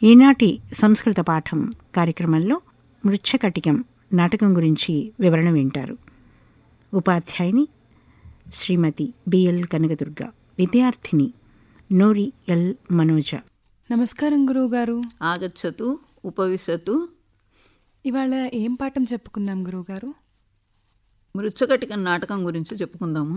ఈనాటి సంస్కృత పాఠం కార్యక్రమంలో మృచ్ఛకటికం నాటకం గురించి వివరణ వింటారు ఉపాధ్యాయుని శ్రీమతి బిఎల్ కనకదుర్గ విద్యార్థిని నూరి ఎల్ మనోజ నమస్కారం గురువుగారు ఆగచ్చతు ఉపవిశతు ఇవాళ ఏం పాఠం చెప్పుకుందాం గురువుగారు మృచ్చకటిక నాటకం గురించి చెప్పుకుందాము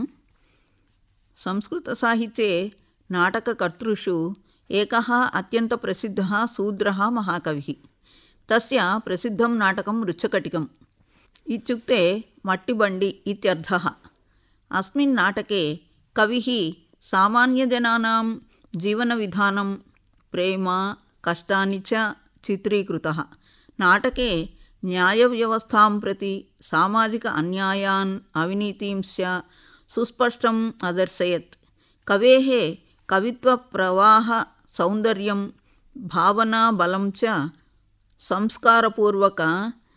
సంస్కృత సాహిత్యే నాటకకర్తృషు ఏకः అత్యంత ప్రసిద్ధः శూద్రः మహాకవిः తస్య ప్రసిద్ధం నాటకం మృచ్చకటికం ఇత్యుక్తే మట్టిబండి ఇత్యర్థः అస్మిన్ నాటకే కవిः సామాన్యజనానాం జీవనవిధానం ప్రేమ కష్టాన్ని చ చిత్రీకృతः నాటకే న్యాయవ్యవస్థాం ప్రతి సామాజిక అన్యాయాన్ అవినీతింశ్చ సుస్పష్టం అదర్శయత్ కవేः కవిత్వప్రవాహ సౌందర్యం భావనా బలం చ సంస్కారపూర్వక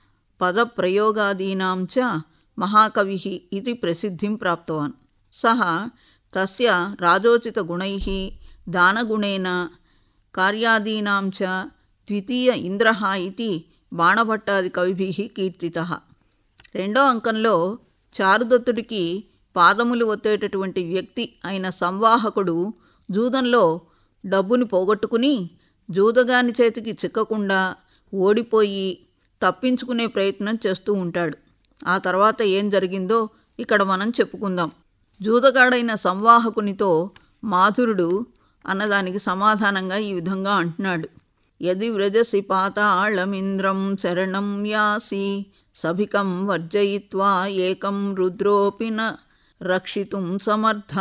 పదప్రయోగాదీనాం చ మహాకవిः ఇది ప్రసిద్ధిం ప్రాప్తవాన్ సः తస్య రాజోచితగుణైः దానగుణేన కార్యాదీనాం చ ద్వితీయ ఇంద్రः ఇతి బాణభట్టాది కవిభిः కీర్తితः రెండో అంకంలో చారుదత్తుడికి పాదములు ఒత్తేటటువంటి వ్యక్తి అయిన సంవాహకుడు జూదంలో డబ్బుని పోగొట్టుకుని జూదగాని చేతికి చిక్కకుండా ఓడిపోయి తప్పించుకునే ప్రయత్నం చేస్తూ ఉంటాడు ఆ తర్వాత ఏం జరిగిందో ఇక్కడ మనం చెప్పుకుందాం జూదగాడైన సంవాహకునితో మాధురుడు అన్నదానికి సమాధానంగా ఈ విధంగా అంటున్నాడు యది వ్రజసి పాతాళమింద్రం శరణం యాసి సభికం వర్జయిత్వా ఏకం రుద్రోపి న రక్షితుం సమర్థ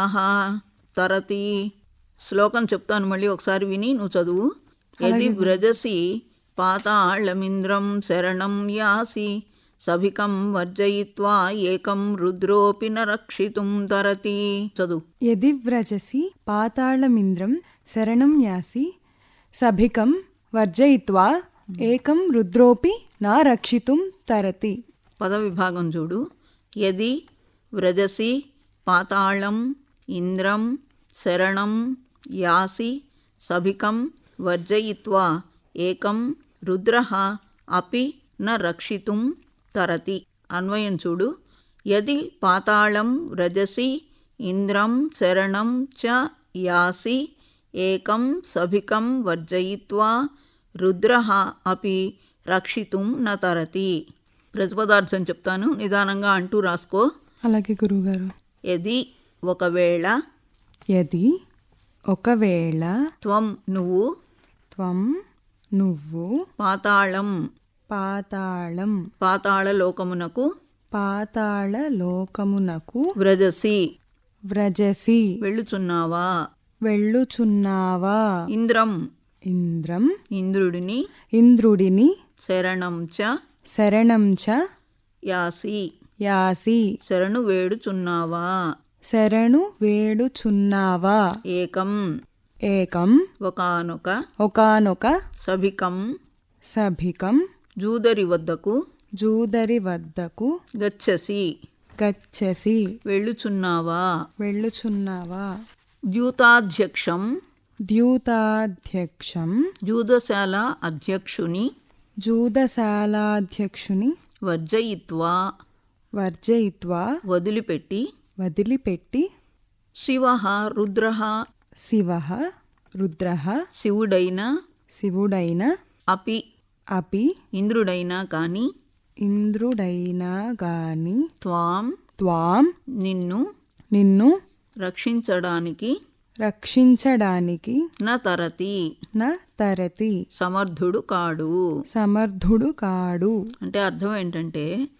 తరతి శ్లోకం చెప్తాను మళ్ళీ ఒకసారి విని నువ్వు చదువు యది వ్రజసి పాతాళమింద్రం శరణం యాసి సభికం వర్జయిత్వా ఏకం రుద్రోపి న రక్షితుం తరతి చదువు యది వ్రజసి పాతాళమింద్రం శరణం యాసి సభికం వర్జయిత్వా ఏకం రుద్రోపి నా రక్షితుం తరతి పద విభాగం చూడు యది వ్రజసి పాతాళం ఇంద్రం శరణం యాసి సభికం వర్జయిత్వా ఏకం రుద్ర అపి న రక్షితుం తరతి అన్వయం చూడు యది పాతాళం వ్రజసి ఇంద్రం శరణం చ యాసి ఏకం సభికం వర్జయిత్వా రుద్ర అపి రక్షితుం న తరతి ప్రతిపదార్థం చెప్తాను నిదానంగా అంటూ రాసుకో అలాగే గురువుగారు యది ఒకవేళ యది ఒకవేళ త్వం నువ్వు త్వం నువ్వు పాతాళం పాతాళం పాతాళ లోకమునకు పాతాళ లోకమునకు వ్రజసి వ్రజసి వెళ్ళుచున్నావా వెళ్ళుచున్నావా ఇంద్రం ఇంద్రం ఇంద్రుడిని ఇంద్రుడిని శరణం చ శరణం చ యాసి యాసి శరణు వేడుచున్నావా శరణు వేడుచున్నావా ఏకం ఏకం ఒకనొక ఒకానొక సభికం సభికం జూదరి వద్దకు జూదరి వద్దకు గచ్చసి గచ్చసి వెళ్ళుచున్నావా వెళ్ళుచున్నావా ద్యూతాధ్యక్షం ద్యూతాధ్యక్షం జూదశాల అధ్యక్షుని జూదశాలాధ్యక్షుని వర్జయిత్వా వర్జయిత్వా వదిలిపెట్టి వదిలిపెట్టి శివ రుద్ర శివ రుద్ర శివుడైన శివుడైన అపి అపి ఇంద్రుడైనా కాని ఇంద్రుడైనా గాని త్వాం త్వాం నిన్ను నిన్ను రక్షించడానికి రక్షించడానికి న తరతి న తరతి సమర్థుడు కాడు సమర్థుడు కాడు అంటే అర్థం ఏంటంటే